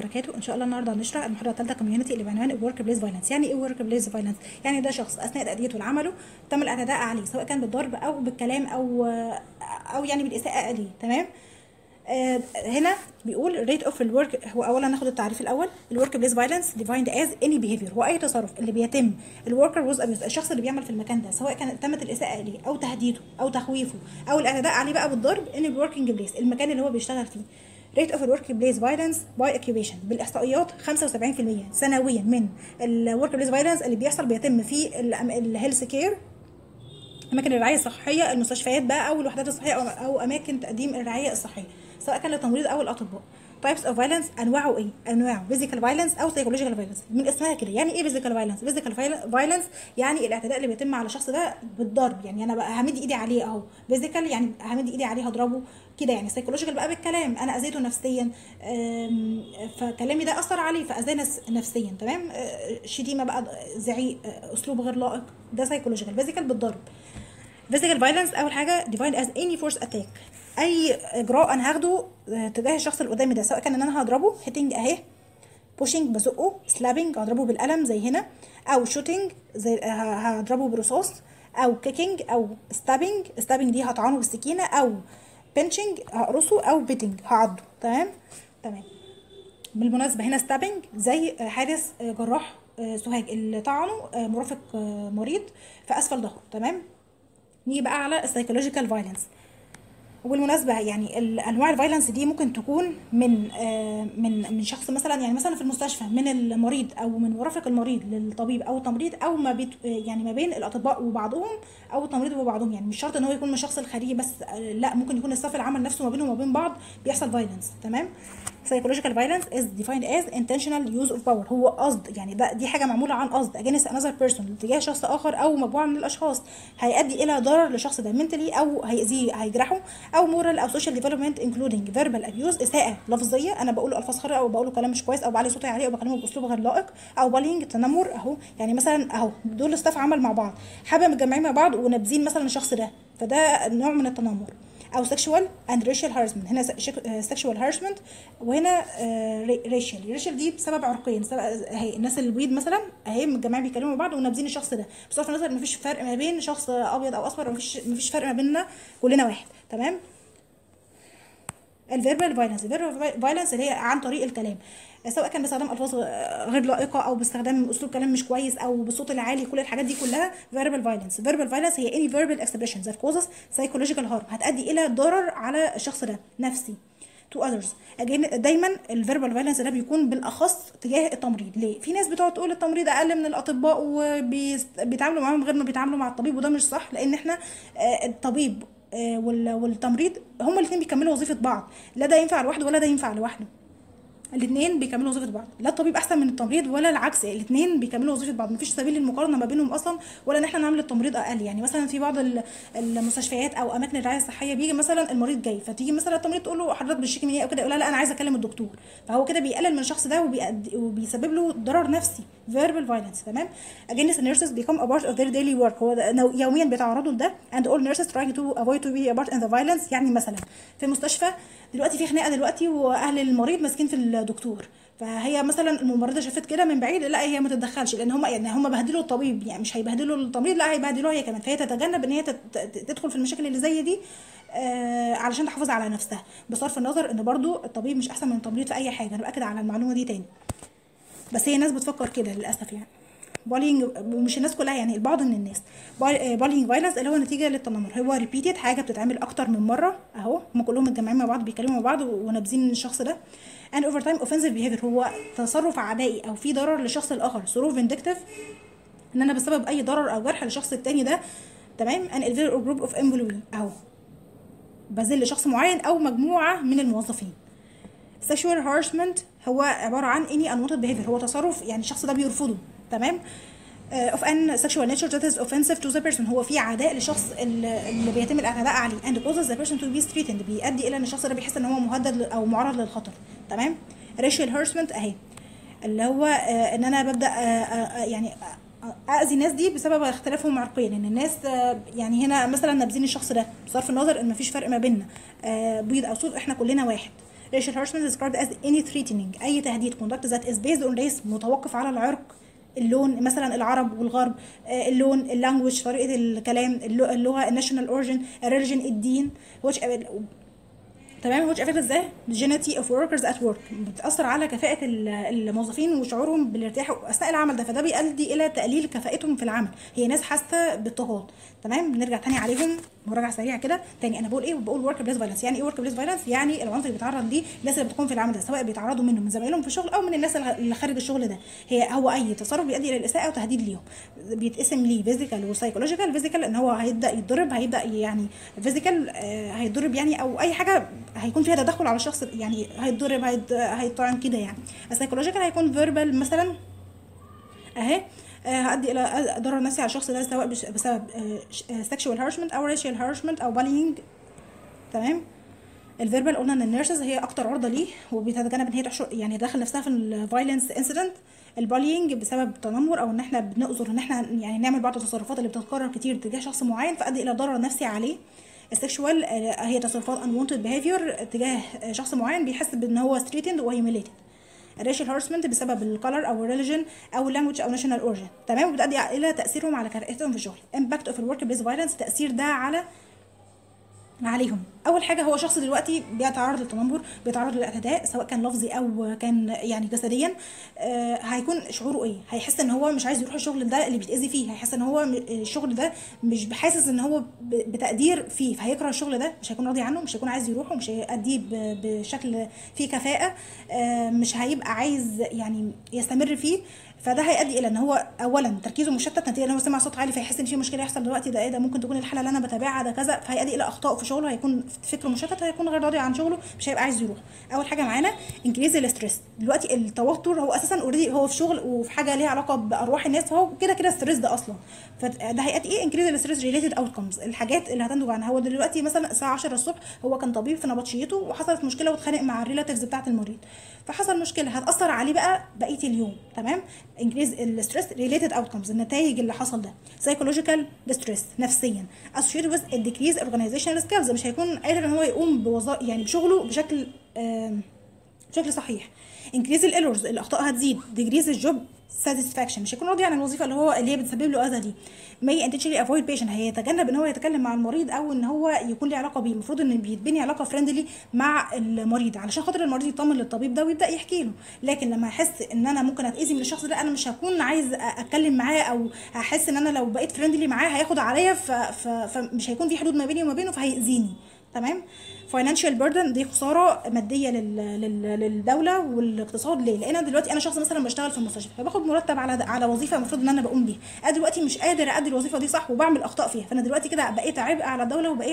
وبركاته ان شاء الله النهارده هنشرح المحاضره الثالثه كوميونتي اللي بعنوان الورك بليس فايلنس يعني ايه ورك بليس فايلنس يعني ده شخص اثناء تاديته لعمله تم الاعتداء عليه سواء كان بالضرب او بالكلام او او يعني بالاساءه اليه تمام آه هنا بيقول ريت اوف الورك هو اولا ناخد التعريف الاول الورك بليس فايلنس ديفايند از اني بيهيفير هو اي تصرف اللي بيتم الوركر ووز ابيوز الشخص اللي بيعمل في المكان ده سواء كانت تمت الاساءه اليه او تهديده او تخويفه او الاعتداء عليه بقى بالضرب ان الوركينج بليس المكان اللي هو بيشتغل فيه ريت اوف الورك بليس فايلنس باي اوكيبيشن بالاحصائيات 75% سنويا من الورك بليس فايلنس اللي بيحصل بيتم في الهيلث كير اماكن الرعايه الصحيه المستشفيات بقى او الوحدات الصحيه او, أو اماكن تقديم الرعايه الصحيه سواء كان للتمريض او الاطباء تايبس اوف فايلنس انواعه ايه انواعه فيزيكال فايلنس او سايكولوجيكال فايلنس من اسمها كده يعني ايه فيزيكال فايلنس فيزيكال فايلنس يعني الاعتداء اللي بيتم على الشخص ده بالضرب يعني انا بقى همد ايدي عليه اهو فيزيكال يعني همد ايدي عليه هضربه كده يعني سايكولوجيكال بقى بالكلام انا اذيته نفسيا فكلامي ده اثر عليه فاذاني نفسيا تمام شتيمه بقى زعيق اسلوب غير لائق ده سايكولوجيكال فيزيكال بالضرب فيزيكال فايلنس اول حاجه ديفايند از اني فورس اتاك اي اجراء انا هاخده تجاه الشخص اللي قدامي ده سواء كان ان انا هضربه هيتنج اهي بوشنج بزقه سلابنج هضربه بالقلم زي هنا او شوتنج زي هضربه برصاص او كيكينج او ستابنج ستابنج دي هطعنه بالسكينه او بنشنج هقرصه او بيتنج هعضه تمام تمام بالمناسبه هنا ستابنج زي حارس جراح سوهاج اللي طعنه مرافق مريض في اسفل ظهره تمام نيجي بقى على السايكولوجيكال فايلنس وبالمناسبه يعني انواع الفايلنس دي ممكن تكون من آه من من شخص مثلا يعني مثلا في المستشفى من المريض او من مرافق المريض للطبيب او التمريض او ما بيت يعني ما بين الاطباء وبعضهم او التمريض وبعضهم يعني مش شرط ان هو يكون من الشخص الخارجي بس آه لا ممكن يكون الصف العمل نفسه ما بينهم وما بين بعض بيحصل فايلنس تمام psychological violence is defined as intentional use of power هو قصد يعني ده دي حاجه معموله عن قصد against another person تجاه شخص اخر او مجموعه من الاشخاص هيؤدي الى ضرر للشخص ده mentally او هيأذيه هيجرحه او moral او social development including verbal abuse اساءه لفظيه انا بقول الفاظ خارقه او بقول كلام مش كويس او بعلي صوتي عليه او بكلمه باسلوب غير لائق او bullying تنمر اهو يعني مثلا اهو دول ستاف عمل مع بعض حابه متجمعين مع بعض ونابذين مثلا الشخص ده فده نوع من التنمر او sexual and racial harassment هنا sexual harassment وهنا racial racial دي بسبب عرقين بسبب اهي الناس البيض مثلا اهي متجمعين بيتكلموا مع بعض ونابذين الشخص ده بصرف النظر مفيش فرق ما بين شخص ابيض او اصفر مفيش مفيش فرق ما بيننا كلنا واحد تمام الفيربال فايلنس الفيربال فايلنس اللي هي عن طريق الكلام سواء كان باستخدام الفاظ غير لائقه او باستخدام اسلوب كلام مش كويس او بالصوت العالي كل الحاجات دي كلها verbal violence verbal violence هي any verbal expression that causes psychological harm هتؤدي الى ضرر على الشخص ده نفسي to others دايما الفيربال فايلنس ده بيكون بالاخص تجاه التمريض ليه في ناس بتقعد تقول التمريض اقل من الاطباء وبيتعاملوا معاهم غير ما بيتعاملوا مع الطبيب وده مش صح لان احنا الطبيب والتمريض هما الاثنين بيكملوا وظيفه بعض لا ده ينفع لوحده ولا ده ينفع لوحده الاثنين بيكملوا وظيفه بعض لا الطبيب احسن من التمريض ولا العكس الاثنين بيكملوا وظيفه بعض مفيش سبيل للمقارنه ما بينهم اصلا ولا ان احنا نعمل التمريض اقل يعني مثلا في بعض المستشفيات او اماكن الرعايه الصحيه بيجي مثلا المريض جاي فتيجي مثلا التمريض تقول له حضرتك بتشتكي من ايه او كده يقول لا انا عايز اكلم الدكتور فهو كده بيقلل من الشخص ده وبيسبب له ضرر نفسي verbal violence تمام against the nurses become a part of their daily work هو يوميا بيتعرضوا لده and all nurses trying to avoid to be a part in the violence يعني مثلا في المستشفى دلوقتي في خناقه دلوقتي واهل المريض ماسكين في الدكتور فهي مثلا الممرضه شافت كده من بعيد لا هي ما تتدخلش لان هم يعني هم بهدلوا الطبيب يعني مش هيبهدلوا التمريض لا هيبهدلوها هي كمان فهي تتجنب ان هي تدخل في المشاكل اللي زي دي آه علشان تحافظ على نفسها بصرف النظر ان برضو الطبيب مش احسن من التمريض في اي حاجه انا باكد على المعلومه دي تاني بس هي ناس بتفكر كده للاسف يعني بالينج ومش الناس كلها يعني البعض من الناس بالينج فايلنس اللي هو نتيجه للتنمر هو ريبيتد حاجه بتتعمل اكتر من مره اهو هم كلهم متجمعين مع بعض بيتكلموا مع بعض ونابذين الشخص ده and over time offensive behavior هو تصرف عدائي او في ضرر للشخص الاخر ثرو vindictive ان انا بسبب اي ضرر او جرح للشخص التاني ده تمام ان individual or group of employee اهو بذل شخص معين او مجموعه من الموظفين sexual harassment هو عباره عن any unwanted behavior هو تصرف يعني الشخص ده بيرفضه تمام uh, of an sexual nature that is offensive to the person هو في عداء للشخص اللي بيتم الاعتداء عليه and causes the person to be threatened بيؤدي الى ان الشخص ده بيحس ان هو مهدد او معرض للخطر تمام racial harassment اهي اللي هو uh, ان انا ببدا uh, يعني اذي الناس دي بسبب اختلافهم عرقيا ان الناس يعني هنا مثلا نابذين الشخص ده بصرف النظر ان مفيش فرق ما بيننا بيض او سود احنا كلنا واحد racial harassment is described as any threatening اي تهديد conduct that is based on race متوقف على العرق اللون مثلا العرب والغرب آه، اللون اللانجوج طريقه الكلام اللغه, اللغة الناشونال اوريجن الريليجن الدين which تمام which affects the dignity of workers at work بتأثر على كفاءة ال- الموظفين وشعورهم بالارتياح أثناء العمل ده فده بيؤدي إلى تقليل كفاءتهم في العمل هي ناس حاسة باضطهاد تمام بنرجع تاني عليهم مراجعة سريعة كده تاني أنا بقول إيه بقول work place violence يعني إيه work place violence يعني العنف اللي بيتعرض ليه الناس اللي بتكون في العمل ده سواء بيتعرضوا منه من زمايلهم في الشغل أو من الناس اللي خارج الشغل ده هي هو أي تصرف بيؤدي إلى الإساءة وتهديد ليهم بيتقسم ليه فيزيكال وسايكولوجيكال فيزيكال ان هو هيبدا يتضرب هيبدا يعني فيزيكال هيتضرب يعني او اي حاجه هيكون فيها تدخل على الشخص يعني هيتضرب هيت- هيطعن كده يعني السايكولوجيكال هيكون فيربال مثلا اهي آه، هؤدي الى ضرر نفسي على الشخص ده سواء بش- بسبب سexual harassment او racial harassment او bullying تمام الفيربال قلنا ان النيرسز هي اكتر عرضه ليه وبتتجنب ان هي تحشر يعني تدخل نفسها في الفايلنس انسيدنت البالينج بسبب تنمر او ان احنا بنقذر ان احنا يعني نعمل بعض التصرفات اللي بتتكرر كتير تجاه شخص معين فادي الى ضرر نفسي عليه السكشوال هي تصرفات unwanted behavior تجاه آه، شخص معين بيحس بان هو threatened و humiliated الريشال هارسمنت بسبب الكالر او الريليجن او اللانجوج او ناشونال اوريجن تمام وبتؤدي الى تاثيرهم على كفاءتهم في الشغل امباكت اوف الورك بليس فايلنس تاثير ده على عليهم اول حاجه هو شخص دلوقتي بيتعرض للتنمر بيتعرض للاعتداء سواء كان لفظي او كان يعني جسديا آه هيكون شعوره ايه هيحس ان هو مش عايز يروح الشغل ده اللي بيتاذي فيه هيحس ان هو م- الشغل ده مش بحاسس ان هو ب- بتقدير فيه فهيكره الشغل ده مش هيكون راضي عنه مش هيكون عايز يروحه مش هيأديه ب- بشكل فيه كفاءه آه مش هيبقى عايز يعني يستمر فيه فده هيؤدي الى ان هو اولا تركيزه مشتت نتيجه ان هو سمع صوت عالي فيحس ان في مشكله يحصل دلوقتي ده ايه ده ممكن تكون الحاله اللي انا بتابعها ده كذا فهيؤدي الى اخطاء في شغله هيكون فكره مشتت هيكون غير راضي عن شغله مش هيبقى عايز يروح اول حاجه معانا انكريز الاستريس دلوقتي التوتر هو اساسا اوريدي هو في شغل وفي حاجه ليها علاقه بارواح الناس فهو كده كده ستريس ده اصلا فده هيؤدي ايه انكريز الاستريس ريليتد اوتكمز الحاجات اللي هتنتج عنها هو دلوقتي مثلا الساعه 10 الصبح هو كان طبيب في نبطشيته وحصلت مشكله واتخانق مع الريلاتيفز بتاعه المريض فحصل مشكله هتاثر عليه بقى بقيه اليوم تمام انكريز الستريس ريليتد اوتكمز النتائج اللي حصل ده سايكولوجيكال ديستريس نفسيا associated with a decrease organizational skills مش هيكون قادر ان هو يقوم بوظائف يعني بشغله بشكل آم، بشكل صحيح انكريز الايرورز الاخطاء هتزيد ديجريز الجوب ساتسفاكشن مش هيكون راضي عن الوظيفه اللي هو اللي هي بتسبب له اذى دي may intentionally avoid patient هيتجنب ان هو يتكلم مع المريض او ان هو يكون له علاقه بيه المفروض ان بيتبني علاقه فريندلي مع المريض علشان خاطر المريض يطمن للطبيب ده ويبدا يحكي له لكن لما احس ان انا ممكن اتاذي من الشخص ده انا مش هكون عايز أ- اتكلم معاه او هحس ان انا لو بقيت فريندلي معاه هياخد عليا ف... ف... فمش هيكون في حدود ما بيني وما بينه فهيأذيني تمام فاينانشال بيردن دي خساره ماديه لل... لل... للدوله والاقتصاد ليه؟ لان أنا دلوقتي انا شخص مثلا بشتغل في المستشفى فباخد مرتب على على وظيفه المفروض ان انا بقوم بيها انا دلوقتي مش قادر ادي الوظيفه دي صح وبعمل اخطاء فيها فانا دلوقتي كده بقيت عبء على الدوله وبقيت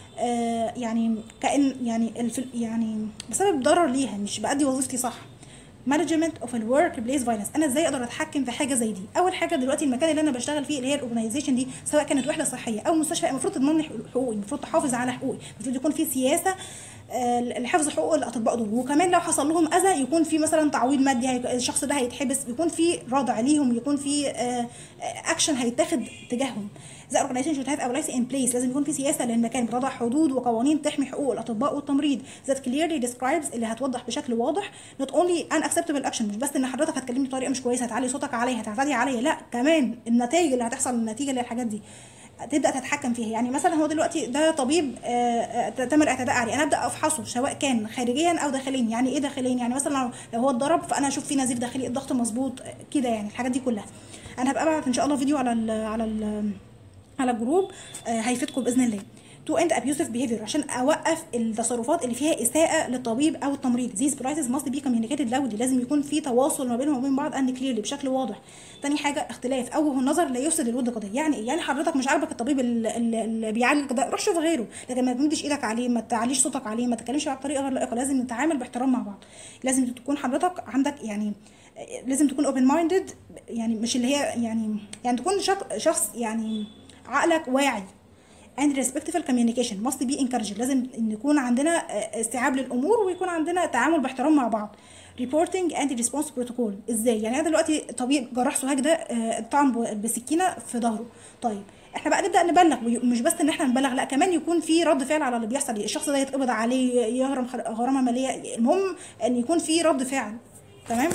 آه يعني كان يعني الف... يعني بسبب ضرر ليها مش بادي وظيفتي صح مانجمنت اوف الورك بليس فايلنس انا ازاي اقدر اتحكم في حاجه زي دي اول حاجه دلوقتي المكان اللي انا بشتغل فيه اللي هي الاورجنايزيشن دي سواء كانت وحده صحيه او مستشفى المفروض تضمن لي حقوقي المفروض تحافظ على حقوقي المفروض يكون في سياسه آه، لحفظ حقوق الاطباء دول وكمان لو حصل لهم اذى يكون في مثلا تعويض مادي هي- الشخص ده هيتحبس يكون في ردع ليهم يكون في اكشن هيتاخد تجاههم زي اورجنايزيشن شود هاف او ان بليس لازم يكون في سياسه للمكان بتضع حدود وقوانين تحمي حقوق الاطباء والتمريض ذات كليرلي describes اللي هتوضح بشكل واضح not only an acceptable action مش بس ان حضرتك هتكلمني بطريقه مش كويسه هتعلي صوتك عليا هتعتدي عليا لا كمان النتائج اللي هتحصل النتيجه للحاجات دي تبدا تتحكم فيها يعني مثلا هو دلوقتي ده طبيب آه، آه، تم الاعتداء عليه انا ابدا افحصه سواء كان خارجيا او داخليا يعني ايه داخليا يعني مثلا لو- لو هو اتضرب فانا اشوف في نزيف داخلي الضغط مظبوط آه، كده يعني الحاجات دي كلها انا هبقى ابعت ان شاء الله فيديو على ال على ال على الجروب آه، هيفيدكم باذن الله تو اند ابيوسيف بيهيفير عشان اوقف التصرفات اللي فيها اساءه للطبيب او التمريض these prices must be communicated loudly لازم يكون في تواصل ما بينهم وبين بعض and clearly بشكل واضح تاني حاجه اختلاف اوجه النظر لا يفسد الود قضيه يعني ايه يعني حضرتك مش عاجبك الطبيب اللي, اللي بيعالج ده روح شوف غيره لكن ما تمدش ايدك عليه ما تعليش صوتك عليه ما تتكلمش معاه بطريقه غير لائقه لازم نتعامل باحترام مع بعض لازم تكون حضرتك عندك يعني لازم تكون اوبن مايندد يعني مش اللي هي يعني يعني تكون شخ- شخص يعني عقلك واعي and respectful communication must be encouraged لازم ان يكون عندنا آه، استيعاب للامور ويكون عندنا تعامل باحترام مع بعض reporting and response protocol ازاي يعني انا دلوقتي طبيب جراح سوهاج ده آه، اتطعن ب- بسكينه في ظهره طيب احنا بقى نبدا نبلغ ومش بس ان احنا نبلغ لا كمان يكون في رد فعل على اللي بيحصل الشخص ده يتقبض عليه يهرم خر- غرامه ماليه المهم ان يكون في رد فعل تمام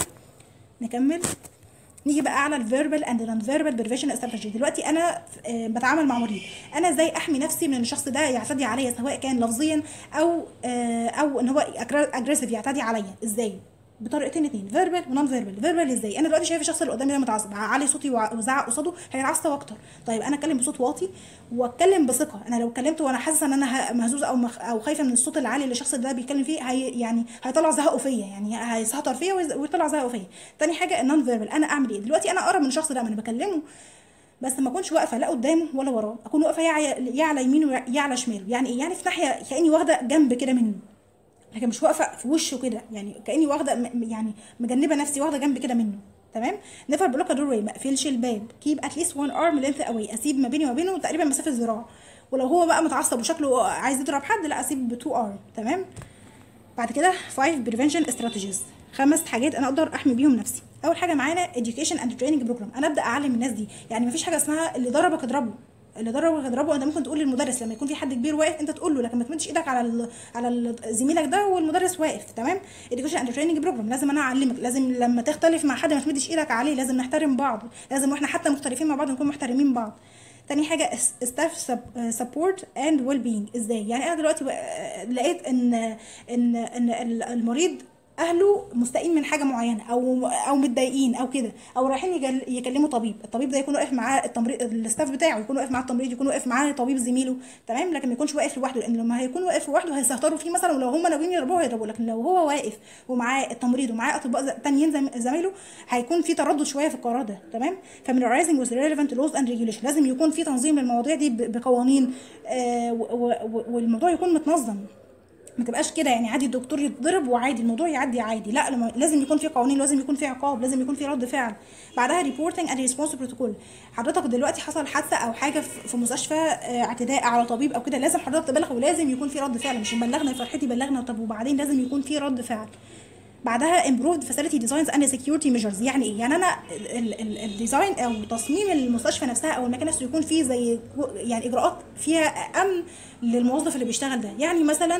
نكمل نيجي بقى على الفيربال اند نون فيربال بريفيشن استراتيجي دلوقتي انا آه، بتعامل مع مريض انا ازاي احمي نفسي من ان الشخص ده يعتدي عليا سواء كان لفظيا او آه، او ان هو اجريسيف يعتدي عليا ازاي بطريقتين اتنين فيربال ونون فيربال فيربال ازاي انا دلوقتي شايف الشخص اللي قدامي ده متعصب علي صوتي وع- وزعق قصاده هيتعصب اكتر طيب انا اتكلم بصوت واطي واتكلم بثقه انا لو اتكلمت وانا حاسه ان انا ه- مهزوزه او مخ او خايفه من الصوت العالي اللي الشخص ده بيتكلم فيه هي يعني هيطلع زهقه فيا يعني هيسهطر فيا ويز- ويطلع زهقه فيا تاني حاجه النون فيربال انا اعمل ايه دلوقتي انا اقرب من الشخص ده ما انا بكلمه بس ما اكونش واقفه لا قدامه ولا وراه اكون واقفه يا على- يا على يمينه يا على شماله يعني ايه يعني في ناحيه كاني واخده جنب كده منه لكن مش واقفه في وشه كده يعني كاني واخده م- يعني مجنبه نفسي واخده جنب كده منه تمام نيفر بلوك دور واي ما اقفلش الباب كيب اتليست وان ارم لينث اواي اسيب ما بيني وما بينه تقريبا مسافه ذراع ولو هو بقى متعصب وشكله عايز يضرب حد لا اسيب بتو ارم تمام بعد كده 5 بريفنشن استراتيجيز خمس حاجات انا اقدر احمي بيهم نفسي اول حاجه معانا education and training program انا ابدا اعلم الناس دي يعني مفيش حاجه اسمها اللي ضربك اضربه اللي ضربك اضربه انت ممكن تقول للمدرس لما يكون في حد كبير واقف انت تقول له لكن ما تمدش ايدك على ال على ال زميلك ده والمدرس واقف تمام education and training program لازم انا اعلمك لازم لما تختلف مع حد ما تمدش ايدك عليه لازم نحترم بعض لازم واحنا حتى مختلفين مع بعض نكون محترمين بعض تاني حاجه ستاف سبورت اند ويل بينج ازاي يعني انا دلوقتي بقى- لقيت ان ان ان المريض اهله مستائين من حاجه معينه او او متضايقين او كده او رايحين يجل- يكلموا طبيب الطبيب ده يكون واقف معاه التمريض الستاف بتاعه يكون واقف معاه التمريض يكون واقف معاه طبيب زميله تمام لكن ما يكونش واقف لوحده لان لما هيكون واقف لوحده هيستهتروا فيه مثلا ولو هم ناويين يضربوه هيضربوه لكن لو هو واقف ومعاه التمريض ومعاه اطباء ز- تانيين زم- زمايله هيكون في تردد شويه في القرار ده تمام familiarizing with relevant laws and regulation لازم يكون في تنظيم للمواضيع دي ب- بقوانين آه و- و- والموضوع يكون متنظم ما تبقاش كده يعني عادي الدكتور يتضرب وعادي الموضوع يعدي عادي لا لما لازم يكون في قوانين لازم يكون في عقاب لازم يكون في رد فعل بعدها ريبورتنج اند ريسبونس بروتوكول حضرتك دلوقتي حصل حادثه او حاجه في في مستشفى آه، اعتداء على طبيب او كده لازم حضرتك تبلغ ولازم يكون في رد فعل مش بلغنا فرحتي بلغنا طب وبعدين لازم يكون في رد فعل بعدها improved facility designs and security measures يعني ايه يعني انا ال- ال- الديزاين او تصميم المستشفى نفسها او المكان نفسه يكون فيه زي يعني اجراءات فيها امن للموظف اللي بيشتغل ده يعني مثلا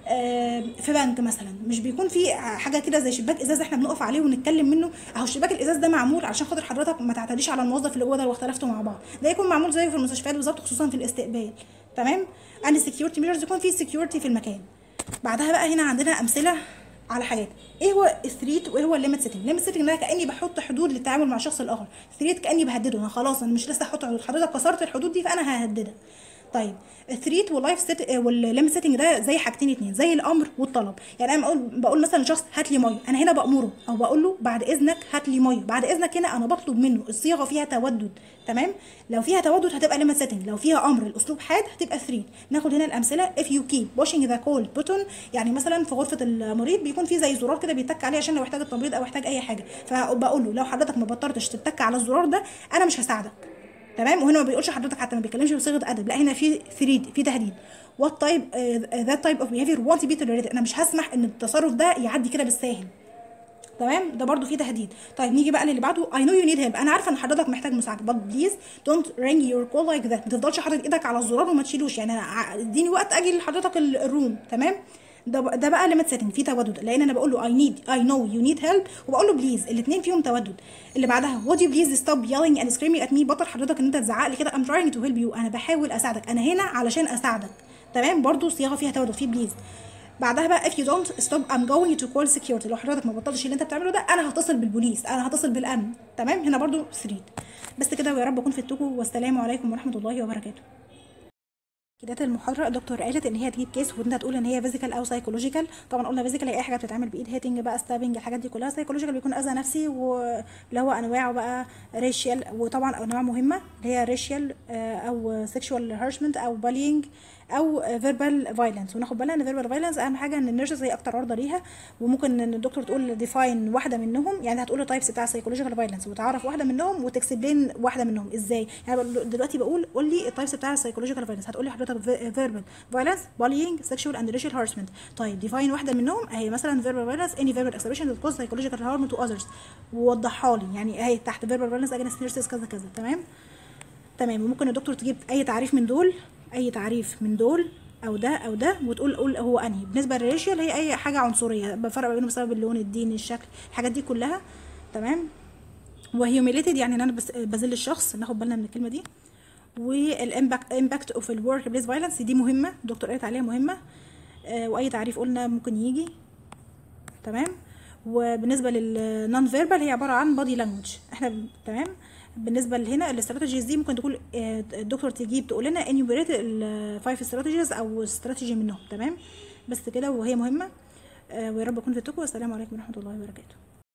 آه، في بنك مثلا مش بيكون في حاجه كده زي شباك ازاز احنا بنقف عليه ونتكلم منه اهو الشباك الازاز ده معمول عشان خاطر حضرتك ما تعتديش على الموظف اللي جوه ده واختلفتوا مع بعض ده يكون معمول زيه في المستشفيات بالظبط خصوصا في الاستقبال تمام and security measures يكون في security في المكان بعدها بقى هنا عندنا امثله على حاجات ايه هو الثريت وايه هو الليميت سيتنج الليميت سيتنج ده كاني بحط حدود للتعامل مع الشخص الاخر ثريت كاني بهدده انا خلاص انا مش لسه هحط حدود حضرتك كسرت الحدود دي فانا ههددك طيب الثريت واللايف سيت والليميت سيتنج ده زي حاجتين اتنين زي الامر والطلب يعني انا بقول بقول مثلا لشخص هات لي ميه انا هنا بامره او بقول له بعد اذنك هات لي ميه بعد اذنك هنا انا بطلب منه الصيغه فيها تودد تمام لو فيها تودد هتبقى ليميت سيتنج لو فيها امر الاسلوب حاد هتبقى ثريت ناخد هنا الامثله if you keep pushing the cold button يعني مثلا في غرفه المريض بيكون في زي زرار كده بيتك عليه عشان لو احتاج التمريض او احتاج اي حاجه فبقول له لو حضرتك ما بطلتش تتك على الزرار ده انا مش هساعدك تمام وهنا ما بيقولش حضرتك حتى ما بيتكلمش بصيغه ادب لا هنا في ثريد في تهديد وات تايب ذات تايب اوف بيهيفير وانت بي tolerated انا مش هسمح ان التصرف ده يعدي كده بالساهل تمام ده برضو فيه تهديد طيب نيجي بقى للي بعده I know you need help انا عارفه ان حضرتك محتاج مساعده but please don't ring your call like that ما تفضلش حاطط ايدك على الزرار وما تشيلوش يعني أنا ع- اديني وقت اجي لحضرتك ال- الروم تمام ده ب- ده بقى ليميت سيتنج فيه تودد لان انا بقول له I need I know you need help وبقول له بليز الاثنين فيهم تودد اللي بعدها would you please stop yelling and screaming at me بطل حضرتك ان انت تزعق لي كده I'm trying to help you انا بحاول اساعدك انا هنا علشان اساعدك تمام برضو صياغه فيها تودد فيه بليز بعدها بقى if you don't stop I'm going to call security لو حضرتك ما بطلتش اللي انت بتعمله ده انا هتصل بالبوليس انا هتصل بالامن تمام هنا برضو 3 بس كده ويا رب اكون فدتكم والسلام عليكم ورحمه الله وبركاته كده المحاضره الدكتور قالت ان هي تجيب كيس وانت تقول ان هي فيزيكال او سايكولوجيكال طبعا قلنا فيزيكال هي اي حاجه بتتعمل بايد هيتنج بقى ستابنج الحاجات دي كلها سايكولوجيكال بيكون اذى نفسي واللي هو انواعه بقى ريشيال وطبعا انواع مهمه اللي هي ريشيال او سيكشوال هارشمنت او بالينج او فيربال فايلنس وناخد بالنا ان فيربال فايلنس اهم حاجه ان النيرسز هي اكتر عرضه ليها وممكن ان الدكتور تقول ديفاين واحده منهم يعني هتقول التايبس بتاع السايكولوجيكال فايلنس وتعرف واحده منهم وتكسبلين واحده منهم ازاي يعني بقول- دلوقتي بقول قول لي التايبس بتاع السايكولوجيكال فايلنس هتقول لي حضرتك فيربال فايلنس bullying sexual and racial harassment طيب ديفاين واحده منهم اهي مثلا verbal violence any verbal expression that cause psychological harm to others ووضحها لي يعني اهي تحت verbal violence against nurses كذا كذا تمام تمام وممكن الدكتور تجيب اي تعريف من دول اي تعريف من دول او ده او ده وتقول قول هو انهي بالنسبه للريشيال هي اي حاجه عنصريه بفرق بينهم بسبب اللون الدين الشكل الحاجات دي كلها تمام وهيوميليتد يعني ان انا بس بذل الشخص ناخد بالنا من الكلمه دي والامباكت امباكت اوف الورك بليس فايلنس دي مهمه الدكتور قالت عليها مهمه آه واي تعريف قلنا ممكن يجي تمام وبالنسبه للنون فيربال هي عباره عن بادي لانجوج احنا ب- تمام بالنسبه لهنا الاستراتيجيز دي ممكن تقول آه، الدكتور تجيب تقول لنا انيوبريت الفايف استراتيجيز او استراتيجي منهم تمام بس كده وهي مهمه آه، ويا رب اكون فدتكم والسلام عليكم ورحمه الله وبركاته